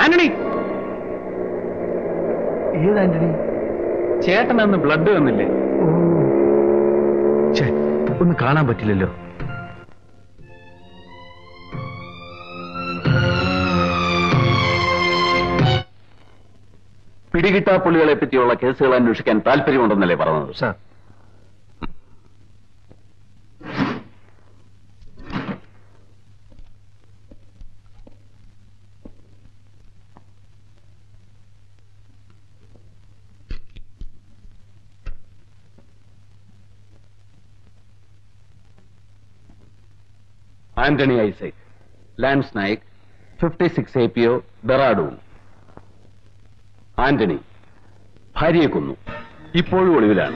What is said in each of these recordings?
ആന്റണി ഏത് ആന്റണി ചേട്ടൻ അന്ന് ബ്ലഡ് വന്നില്ലേ ഓ ഛേ, ഒന്ന് കാണാൻ പറ്റില്ലല്ലോ പിടികിട്ടാപ്പുള്ളികളെ പറ്റിയുള്ള കേസുകൾ അന്വേഷിക്കാൻ താല്പര്യമുണ്ടെന്നല്ലേ പറഞ്ഞത് sir Antony Isaac lance Naik fifty six A P O Dehradun Antony ഭാര്യയെ കൊന്നു ഇപ്പോഴും ഒളിവിലാണ്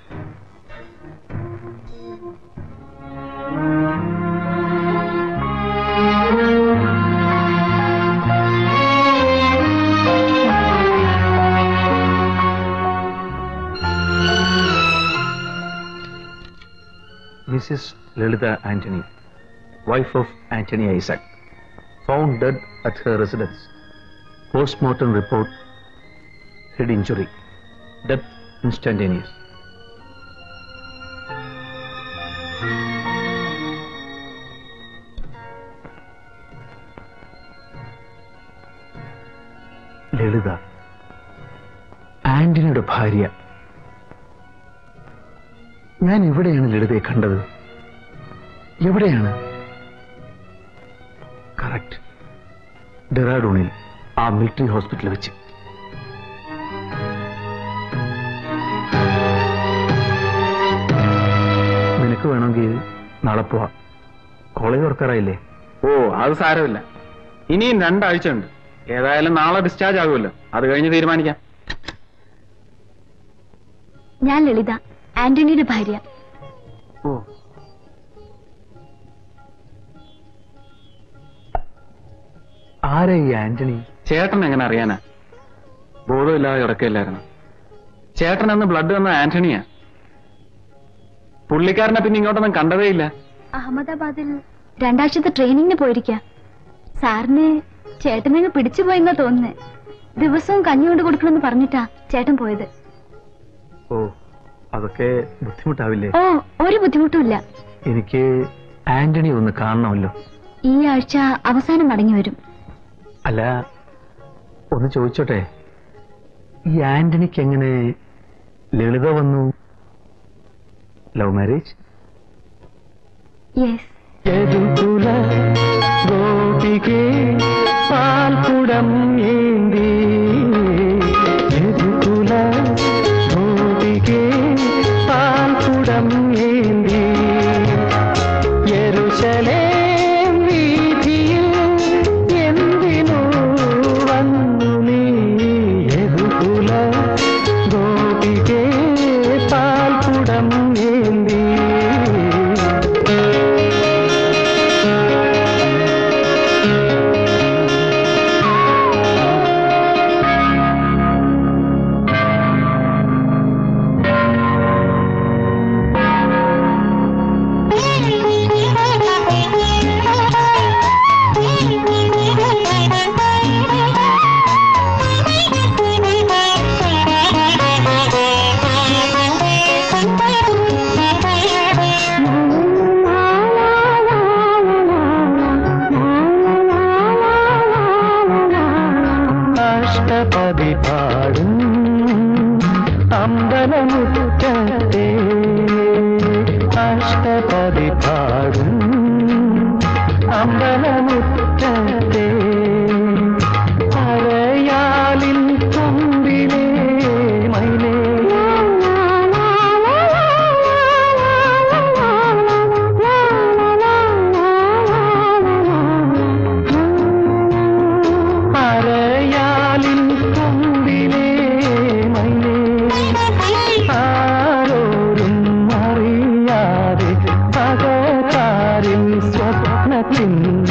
Mrs. Lalitha Anthony, wife of Anthony Isaac, found dead at her residence. Postmortem report, head injury, death instantaneous. ലളിത ആന്റണിയുടെ ഭാര്യ ഞാൻ എവിടെയാണ് ലളിതയെ കണ്ടത് എവിടെയാണ് കറക്റ്റ് ഡെറാഡൂണിൽ ആ മിലിറ്ററി ഹോസ്പിറ്റലിൽ വെച്ച് നിനക്ക് വേണമെങ്കിൽ നാളെ പോവാം കോളേജ് തുറക്കാറായില്ലേ ഓ അത് സാരമില്ല ഇനിയും രണ്ടാഴ്ച ഉണ്ട് ഏതായാലും നാളെ ഡിസ്ചാർജ് ആകുമല്ലോ അത് കഴിഞ്ഞ് തീരുമാനിക്കാം ഞാൻ ലളിത ആന്റണിയുടെ ഭാര്യ ഓ ആരാ ഈ ആന്റണി ചേട്ടൻ എങ്ങനെ അറിയാനാ ബോധമില്ലാതെ കിടക്കില്ലായിരുന്നു ചേട്ടൻ അന്ന് ബ്ലഡ് വന്ന ആന്റണിയാ പുള്ളിക്കാരനെ പിന്നെ ഇങ്ങോട്ടൊന്നും കണ്ടതേയില്ല അഹമ്മദാബാദിൽ രണ്ടാഴ്ചത്തെ ട്രെയിനിങ്ങിന് പോയിരിക്ക സാറിന് ചേട്ടനങ്ങ് പിടിച്ചു പോയെന്നാ തോന്നുന്നേ ദിവസവും കഞ്ഞി കൊണ്ട് കൊടുക്കണമെന്ന് പറഞ്ഞിട്ടാ ചേട്ടൻ പോയത് ഓ അതൊക്കെ ബുദ്ധിമുട്ടാവില്ലേ ഓ ഒരു ബുദ്ധിമുട്ടുമില്ല എനിക്ക് ആന്റണി ഒന്ന് കാണണമല്ലോ ഈ ആഴ്ച അവസാനം മടങ്ങി വരും അല്ല ഒന്ന് ചോദിച്ചോട്ടെ ഈ ആന്റണിക്ക് എങ്ങനെ ലളിത വന്നു ലവ് മാരേജ് യെസ് യദുകുല ഗോപികേ പാൽക്കുടം ഏന്തി യദുകുല ഗോപികേ പാൽക്കുടം ഏന്തി യെരുശലേം വീഥിയിൽ എന്തിനു വന്നു നീ യദുകുല ഗോപികേ പാൽക്കുടം ഏന്തി അഷ്ടപതി പാടും അമ്പലമുറ്റത്തെ അഷ്ടപതി പാടും അമ്പലമുറ്റത്തെ അരയാലിൻ തുമ്പിലേ മൈലേ അരയാലിൻ തുമ്പിലേ മൈലേ ആരോരും അറിയാതെ പകതാരിൽ സ്വപ്നത്തിൻ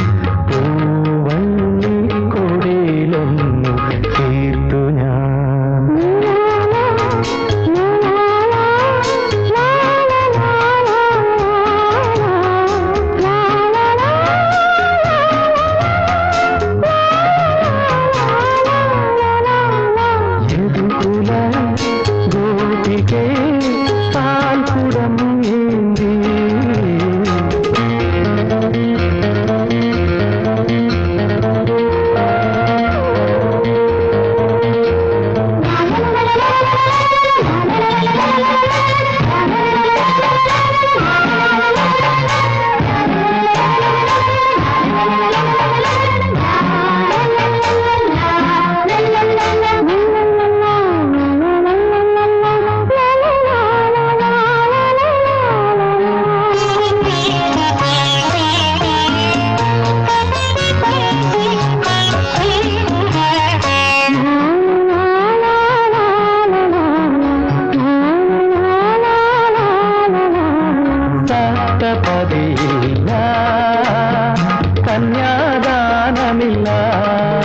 പൂവള്ളി കൊടിയിലൊന്നു തീർത്തു ഞാൻ la la la la സുഖമില്ല